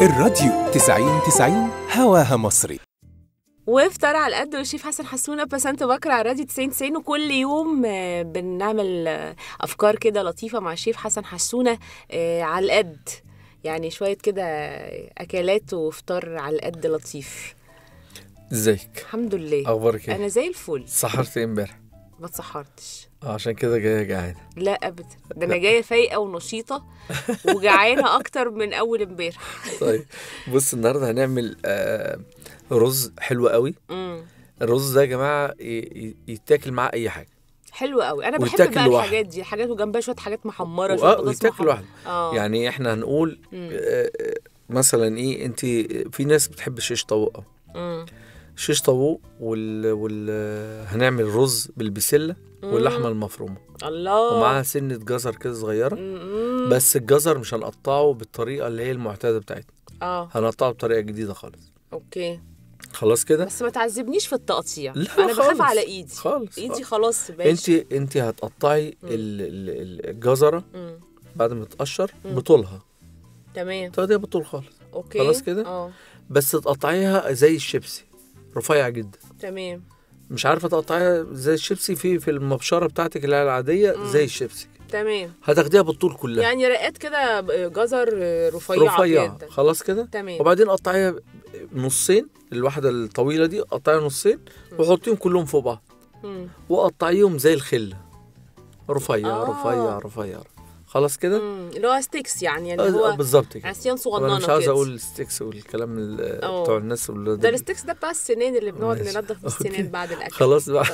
الراديو 90 90 هواها مصري وافطار على القد والشيف حسن حسونه بسنت بكر على راديو 90 90 وكل يوم آه، بنعمل آه، افكار كده لطيفه مع الشيف حسن حسونه آه، على القد يعني شويه كده اكلات وفطار على القد لطيف ازيك الحمد لله اخبارك ايه انا زي الفل سحرت ايه امبارح ما اتسحرتش آه، عشان كده جايه جعانه لا ابدا ده انا جايه فايقه ونشيطه وجعانه اكتر من اول امبارح طيب بص النهارده هنعمل آه رز حلو قوي امم الرز ده يا جماعه ي- ي- يتاكل معاه اي حاجه حلو قوي انا بحب ويتاكل بقى لوحده. الحاجات دي حاجات وجنبها شويه حاجات محمره شويه اه بطاطس ويتاكل محمرة. لوحده اه يعني احنا هنقول مم. آه آه، مثلا ايه انت في ناس بتحب الشيش طاووق أوي. مم. شيش طاووق وال, وال هنعمل رز بالبسله واللحمه المفرومه الله ومعاها سنه جزر كده صغيره مم. بس الجزر مش هنقطعه بالطريقه اللي هي المعتاده بتاعتنا اه هنقطعه بطريقه جديده خالص اوكي خلاص كده بس ما تعذبنيش في التقطيع لا انا بخاف خالص. على ايدي خالص ايدي خالص. خلاص انت ماشي انت هتقطعي ال- ال- الجزره مم. بعد ما تقشر مم. بطولها تمام تاخديها بطول خالص اوكي خلاص كده؟ اه بس تقطعيها زي الشيبسي رفيع جدا تمام مش عارفه تقطعيها زي الشيبسي في في المبشره بتاعتك اللي هي العاديه مم. زي الشيبسي تمام هتاخديها بالطول كلها يعني رقات كده جزر رفيعه رفيعه جدا خلاص كده تمام وبعدين قطعيها نصين الواحده الطويله دي قطعيها نصين وحطيهم كلهم فوق بعض مم. وقطعيهم زي الخله رفيع آه. رفيع رفيع خلاص كده مم. اللي هو ستيكس يعني اللي آه، هو بالظبط كده عصيان طب صغننه انا مش عاوز كده. اقول ستيكس والكلام ال- أه. بتوع الناس اللي ده الستيكس ده بتاع السنان اللي بنقعد ماشي. ننضف بالسنان أوكي. بعد الاكل خلاص بقى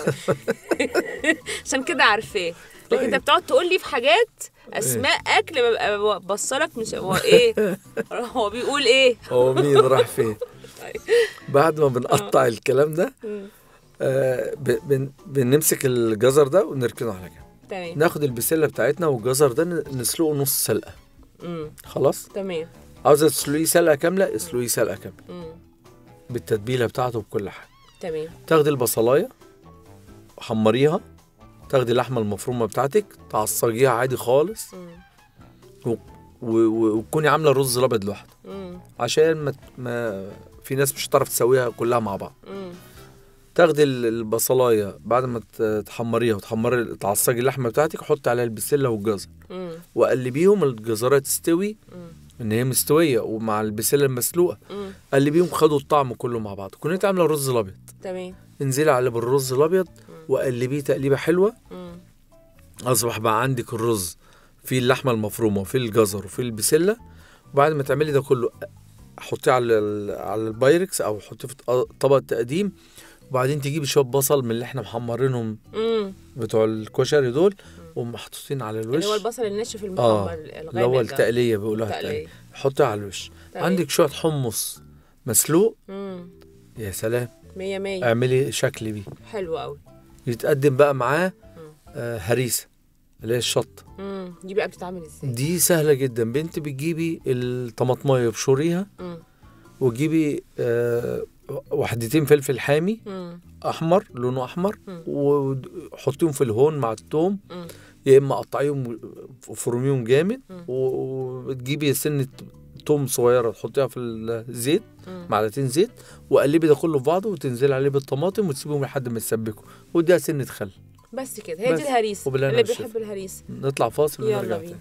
عشان كده عارفاه لكن انت طيب. بتقعد تقول لي في حاجات اسماء اكل ببقى بصلك مش هو ايه هو بيقول ايه هو مين راح فين طيب. بعد ما بنقطع الكلام ده مم. آه ب- بن بنمسك الجزر ده ونركنه على جنب تمام ناخد البسله بتاعتنا والجزر ده ن- نسلقه نص سلقه مم. خلاص تمام عاوزه تسلقيه سلقه كامله اسلقيه سلقه كامله مم. بالتتبيله بتاعته بكل حاجه تمام تاخدي البصلايه حمريها تاخدي اللحمه المفرومه بتاعتك تعصجيها عادي خالص مم. و- و- وتكوني عامله الرز الابيض لوحده مم. عشان ما, ما في ناس مش هتعرف تسويها كلها مع بعض مم. تاخدي ال- البصلايه بعد ما ت- تحمريها وتحمري تعصجي اللحمه بتاعتك حطي عليها البسله والجزر مم. وقلبيهم الجزرات تستوي مم. ان هي مستويه ومع البسله المسلوقه مم. قلبيهم خدوا الطعم كله مع بعض كنت عامله الرز الابيض تمام انزلي على بالرز الابيض وقلبيه تقليبه حلوه مم. اصبح بقى عندك الرز في اللحمه المفرومه وفي الجزر وفي البسله وبعد ما تعملي ده كله حطيه على ال- على البايركس او حطيه في ط- طبق تقديم وبعدين تجيبي شويه بصل من اللي احنا محمرينهم مم. بتوع الكشري دول ومحطوطين على الوش اللي هو البصل الناشف اه المحمر اللي هو الغامق ده التقليه بيقولوها التقلية. التقليه حطيه على الوش تمام. عندك شويه حمص مسلوق مم. يا سلام مية مية اعملي شكل بيه حلو قوي يتقدم بقى معاه آه هريسه اللي هي الشطه مم. دي بقى بتتعمل ازاي دي سهله جدا بنت بتجيبي الطماطمايه بشوريها مم. وتجيبي آه وحدتين فلفل حامي مم. احمر لونه احمر مم. وحطيهم في الهون مع التوم مم. يا اما قطعيهم وفرميهم جامد مم. و- وتجيبي سنه توم صغيره تحطيها في الزيت مم. معلقتين زيت وقلبي ده كله في بعضه وتنزلي عليه بالطماطم وتسيبهم لحد ما يتسبكوا واديها سنه خل بس كده هي بس. دي الهريسه وبالهنا اللي والشفا. بيحب الهريسه نطلع فاصل يلا ونرجع بينا. تاني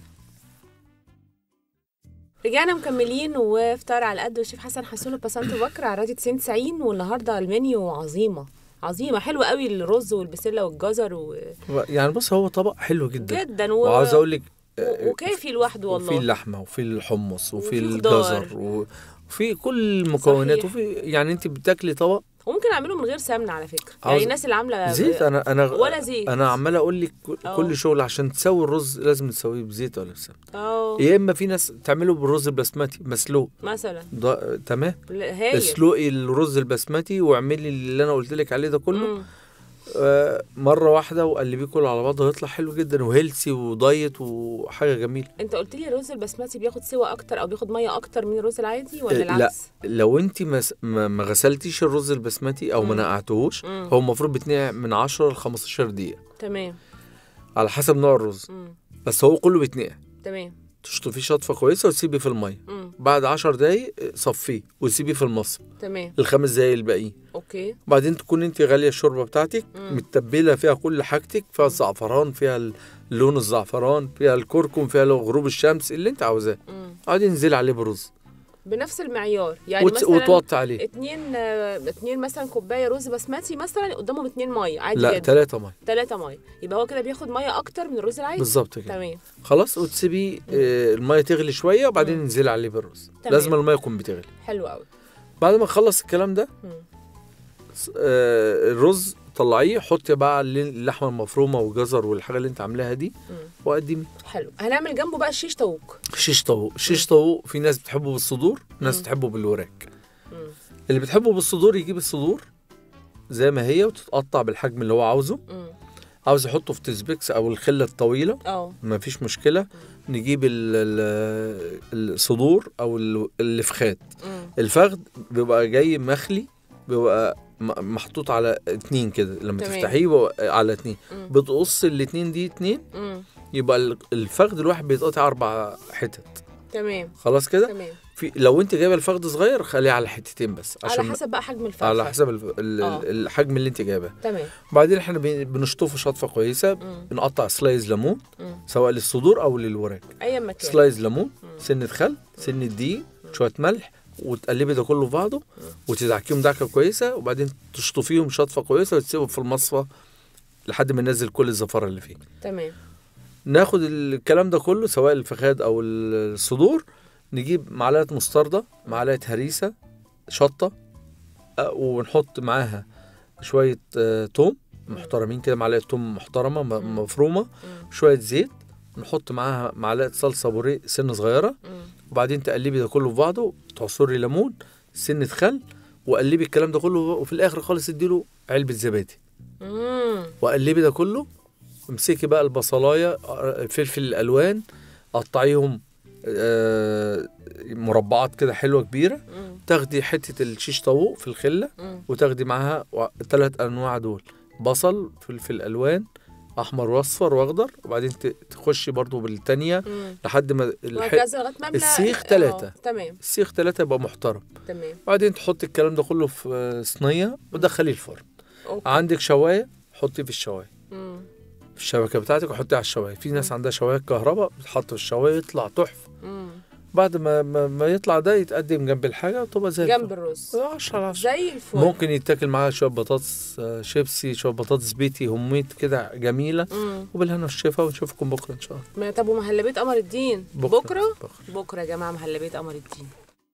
رجعنا مكملين وفطار على قد والشيف حسن حسون وبسنت بكر على راديو 90 90 والنهارده المنيو عظيمه عظيمه حلوه قوي الرز والبسله والجزر و... يعني بص هو طبق حلو جدا جدا و... وعاوز اقول لك و- وكافي لوحده وفي والله اللحمه وفي الحمص وفي, وفي خضار. الجزر و- وفي كل المكونات صحيح. وفي يعني انت بتاكلي طبق وممكن اعمله من غير سمنه على فكره يعني عاوز- الناس اللي عامله زيت انا انا ولا زيت. انا عمال اقول لك كل- اه. كل شغل عشان تسوي الرز لازم تسويه بزيت ولا بسمنه اه يا اما في ناس تعمله بالرز البسمتي مسلوق مثلا ده تمام لا، هايل اسلقي الرز البسمتي واعملي اللي انا قلت لك عليه ده كله مم. آه مره واحده وقلبيه كله على بعضه هيطلع حلو جدا وهيلسي ودايت وحاجه جميله انت قلت لي الرز البسمتي بياخد سوا اكتر او بياخد ميه اكتر من الرز العادي ولا لا. العكس لو انت مس... ما ما غسلتيش الرز البسمتي او ما مم. نقعتهوش مم. هو المفروض بيتنقع من 10 ل 15 دقيقه تمام على حسب نوع الرز مم. بس هو كله بيتنقع تمام تشطفيه شطفه كويسه وتسيبيه في الميه مم. بعد عشر دقايق صفيه وتسيبيه في المصفى تمام الخمس دقايق الباقيين اوكي بعدين تكون انت غاليه الشوربه بتاعتك مم. متبله فيها كل حاجتك فيها الزعفران فيها لون الزعفران فيها الكركم فيها غروب الشمس اللي انت عاوزاه مم. بعدين انزلي عليه برز بنفس المعيار يعني وت... مثلا وتوطي عليه اتنين آه، اتنين مثلا كوبايه رز بسمتي مثلا قدامهم اتنين ميه عادي لا جدا ثلاثة ميه تلاتة ميه يبقى هو كده بياخد ميه اكتر من الرز العادي بالظبط كده تمام خلاص وتسيبيه آه، الميه تغلي شويه وبعدين مم. انزلي عليه بالرز تمام. لازم الميه تكون بتغلي حلو قوي بعد ما نخلص الكلام ده مم. س- آه، الرز طلعيه حطي بقى اللي- اللحمه المفرومه والجزر والحاجه اللي انت عاملاها دي مم. وقدمي حلو هنعمل جنبه بقى الشيش طاووق شيش طاووق شيش طاووق في ناس بتحبه بالصدور ناس مم. بتحبه بالوراك مم. اللي بتحبه بالصدور يجيب الصدور زي ما هي وتتقطع بالحجم اللي هو عاوزه مم. عاوز يحطه في تسبيكس او الخله الطويله اه ما فيش مشكله نجيب ال- ال- الصدور او ال- اللفخات مم. الفخد بيبقى جاي مخلي بيبقى م- محطوط على اتنين كده لما تمام. تفتحيه بيبقى على اتنين مم. بتقص الاتنين دي اتنين مم. يبقى ال- الفخد الواحد بيتقطع اربع حتت تمام خلاص كده تمام في لو انت جايبه الفخد صغير خليه على حتتين بس على عشان حسب بقى حجم الفرخه على حسب الف... ال... آه. الحجم اللي انت جايباه تمام بعدين احنا بن- بنشطفه شطفه كويسه مم. بنقطع سلايز ليمون مم. سواء للصدور او للوراك اي مكان سلايز ليمون مم. سنه خل سنه دقيق شويه ملح وتقلبي ده كله في بعضه وتدعكيهم دعكه كويسه وبعدين تشطفيهم شطفه كويسه وتسيبهم في المصفى لحد ما ننزل كل الزفاره اللي فيه تمام ناخد الكلام ده كله سواء الفخاد او الصدور نجيب معلقه مستردة معلقه هريسه شطه أه، ونحط معاها شويه آه، توم محترمين كده معلقه توم محترمه م- مم. مفرومه مم. شويه زيت نحط معاها معلقه صلصه بوريه سن صغيره مم. وبعدين تقلبي ده كله في بعضه تعصري ليمون سنه خل وقلبي الكلام ده كله وفي الاخر خالص اديله علبه زبادي مم. وقلبي ده كله امسكي بقى البصلايه آه، فلفل الالوان قطعيهم آه، مربعات كده حلوه كبيره مم. تاخدي حته الشيش طاووق في الخله مم. وتاخدي معاها ثلاث انواع دول بصل فلفل الوان احمر واصفر واخضر وبعدين ت- تخشي برضو بالتانية مم. لحد ما الح... وهكذا لغايه ما أملى- السيخ آه، تلاتة. تمام السيخ ثلاثة يبقى محترم تمام بعدين تحطي الكلام ده كله في آه، صينيه وتدخليه الفرن اوكي عندك شوايه حطيه في الشوايه مم. في الشبكه بتاعتك وحطيه على الشوايه في ناس عندها شوايه كهرباء بتحط في الشوايه يطلع تحفه مم. بعد ما ما, ما يطلع ده يتقدم جنب الحاجه وتبقى زي جنب الرز 10 على 10 زي الفل ممكن يتاكل معاها شويه بطاطس آه، شيبسي شويه بطاطس بيتي هميت كده جميله مم. وبالهنا والشفا ونشوفكم بكره ان شاء الله ما طب ومهلبية قمر الدين بكرة. بكره بكرة. بكره يا جماعه مهلبية قمر الدين